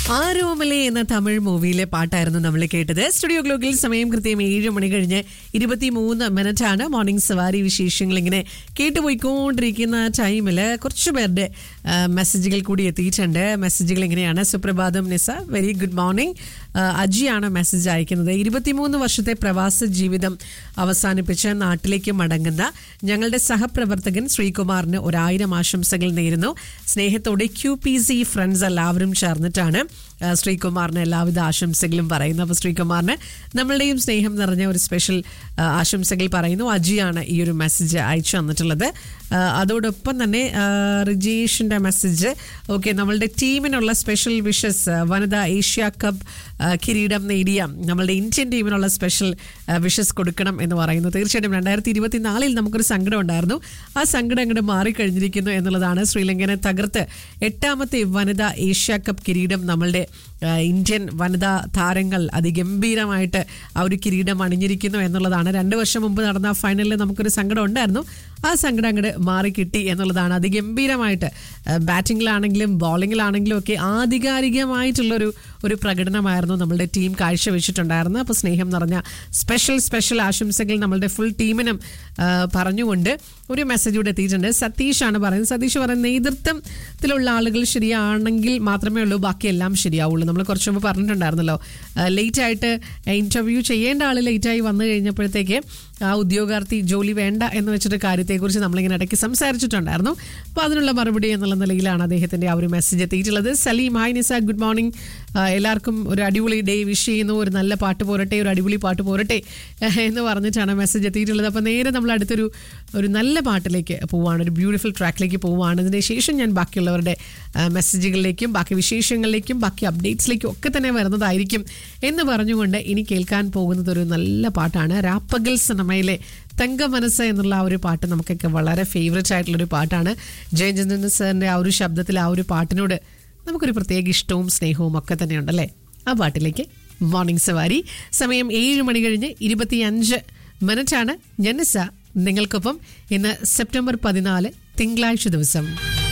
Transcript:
ആരോമലെ എന്ന തമിഴ് മൂവിയിലെ പാട്ടായിരുന്നു നമ്മൾ കേട്ടത് സ്റ്റുഡിയോ ഗ്ലോക്കിൽ സമയം കൃത്യം ഏഴ് മണി കഴിഞ്ഞ് ഇരുപത്തി മൂന്ന് മിനിറ്റ് ആണ് മോർണിംഗ് സവാരി വിശേഷങ്ങൾ ഇങ്ങനെ കേട്ടുപോയിക്കൊണ്ടിരിക്കുന്ന ടൈമിൽ കുറച്ച് പേരുടെ ആ, മെസ്സേജുകൾ കൂടി എത്തിയിട്ടുണ്ട് മെസ്സേജുകൾ ഇങ്ങനെയാണ് സുപ്രഭാതം നിസ വെരി ഗുഡ് മോർണിംഗ് അജിയാണ് മെസ്സേജ് അയക്കുന്നത് ഇരുപത്തിമൂന്ന് വർഷത്തെ പ്രവാസ ജീവിതം അവസാനിപ്പിച്ച് നാട്ടിലേക്ക് മടങ്ങുന്ന ഞങ്ങളുടെ സഹപ്രവർത്തകൻ ശ്രീകുമാറിന് ഒരായിരം ആശംസകൾ നേരുന്നു സ്നേഹത്തോടെ ക്യു പി സി ഫ്രണ്ട്സ് എല്ലാവരും ചേർന്നിട്ടാണ് ആ, ശ്രീകുമാറിന് എല്ലാവിധ ആശംസകളും പറയുന്നു അപ്പോൾ ശ്രീകുമാറിന് നമ്മളുടെയും സ്നേഹം നിറഞ്ഞ ഒരു സ്പെഷ്യൽ ആ, ആശംസകൾ പറയുന്നു അജിയാണ് ഈ ഒരു മെസ്സേജ് അയച്ചു തന്നിട്ടുള്ളത് ആ, അതോടൊപ്പം തന്നെ ആ, റിജേഷിന്റെ മെസ്സേജ് ഓക്കെ നമ്മളുടെ ടീമിനുള്ള സ്പെഷ്യൽ വിഷസ് വനിതാ ഏഷ്യ കപ്പ് ആ, കിരീടം നേടിയ നമ്മളുടെ ഇന്ത്യൻ ടീമിനുള്ള സ്പെഷ്യൽ വിഷസ് കൊടുക്കണം എന്ന് പറയുന്നു തീർച്ചയായിട്ടും രണ്ടായിരത്തി ഇരുപത്തിനാലിൽ നമുക്കൊരു സങ്കടം ഉണ്ടായിരുന്നു ആ സങ്കടം അങ്ങോട്ട് മാറിക്കഴിഞ്ഞിരിക്കുന്നു എന്നുള്ളതാണ് ശ്രീലങ്കനെ തകർത്ത് എട്ടാമത്തെ വനിതാ ഏഷ്യ കപ്പ് കിരീടം നമ്മളുടെ ആ, ഇന്ത്യൻ വനിതാ താരങ്ങൾ അതിഗംഭീരമായിട്ട് ആ ഒരു കിരീടം അണിഞ്ഞിരിക്കുന്നു എന്നുള്ളതാണ് രണ്ട് വർഷം മുമ്പ് നടന്ന ഫൈനലിൽ നമുക്കൊരു സങ്കടം ഉണ്ടായിരുന്നു ആ സങ്കടം അങ്ങോട്ട് മാറിക്കിട്ടി എന്നുള്ളതാണ് അതിഗംഭീരമായിട്ട് ബാറ്റിങ്ങിലാണെങ്കിലും ബോളിങ്ങിലാണെങ്കിലും ഒക്കെ ആധികാരികമായിട്ടുള്ളൊരു ഒരു പ്രകടനമായിരുന്നു നമ്മളുടെ ടീം കാഴ്ചവെച്ചിട്ടുണ്ടായിരുന്നത് അപ്പോൾ സ്നേഹം നിറഞ്ഞ സ്പെഷ്യൽ സ്പെഷ്യൽ ആശംസകൾ നമ്മളുടെ ഫുൾ ടീമിനും ആ, പറഞ്ഞുകൊണ്ട് ഒരു മെസ്സേജ് കൂടെ എത്തിയിട്ടുണ്ട് സതീഷാണ് പറയുന്നത് സതീഷ് പറയുന്നത് നേതൃത്വത്തിലുള്ള ആളുകൾ ശരിയാണെങ്കിൽ മാത്രമേ ഉള്ളൂ ബാക്കിയെല്ലാം ശരിയാവുള്ളൂ നമ്മൾ കുറച്ച് മുമ്പ് പറഞ്ഞിട്ടുണ്ടായിരുന്നല്ലോ ലേറ്റ് ആയിട്ട് ഇന്റർവ്യൂ ചെയ്യേണ്ട ആൾ ലേറ്റായി വന്നു കഴിഞ്ഞപ്പോഴത്തേക്ക് ആ ഉദ്യോഗാർത്ഥി ജോലി വേണ്ട എന്ന് വെച്ചിട്ട് കാര്യത്തെക്കുറിച്ച് നമ്മളിങ്ങനെ ഇടയ്ക്ക് സംസാരിച്ചിട്ടുണ്ടായിരുന്നു അപ്പോൾ അതിനുള്ള മറുപടി എന്നുള്ള നിലയിലാണ് അദ്ദേഹത്തിന്റെ ആ ഒരു മെസ്സേജ് എത്തിയിട്ടുള്ളത് Saleem hi Nisa good morning എല്ലാവർക്കും ഒരു അടിപൊളി ഡേ വിഷ് ചെയ്യുന്നു ഒരു നല്ല പാട്ട് പോരട്ടെ ഒരു അടിപൊളി പാട്ട് പോരട്ടെ ഏഹ്, എന്ന് പറഞ്ഞിട്ടാണ് മെസ്സേജ് എത്തിയിട്ടുള്ളത് അപ്പോൾ നേരെ നമ്മൾ അടുത്തൊരു ഒരു നല്ല പാട്ടിലേക്ക് പോവുകയാണ് ഒരു ബ്യൂട്ടിഫുൾ ട്രാക്കിലേക്ക് പോവുകയാണ് ഇതിന് ശേഷം ഞാൻ ബാക്കിയുള്ളവരുടെ ആ, മെസ്സേജുകളിലേക്കും ബാക്കി വിശേഷങ്ങളിലേക്കും ബാക്കി അപ്ഡേറ്റ്സിലേക്കും ഒക്കെ തന്നെ വരുന്നതായിരിക്കും എന്ന് പറഞ്ഞുകൊണ്ട് ഇനി കേൾക്കാൻ പോകുന്നത് ഒരു നല്ല പാട്ടാണ് രാപ്പകൽ സിനിമയിലെ തങ്ക മനസ്സ് എന്നുള്ള ആ ഒരു പാട്ട് നമുക്കൊക്കെ വളരെ ഫേവറേറ്റ് ആയിട്ടുള്ളൊരു പാട്ടാണ് ജയചന്ദ്രൻ സാറിൻ്റെ ആ ഒരു ശബ്ദത്തിൽ ആ ഒരു പാട്ടിനോട് നമുക്കൊരു പ്രത്യേക ഇഷ്ടവും സ്നേഹവും ഒക്കെ തന്നെയുണ്ടല്ലേ ആ പാട്ടിലേക്ക് മോർണിംഗ് സവാരി സമയം ഏഴ് മണി കഴിഞ്ഞ് ഇരുപത്തിയഞ്ച് മിനിറ്റാണ് ജനസ നിങ്ങൾക്കൊപ്പം ഇന്ന് സെപ്റ്റംബർ പതിനാല് തിങ്കളാഴ്ച ദിവസം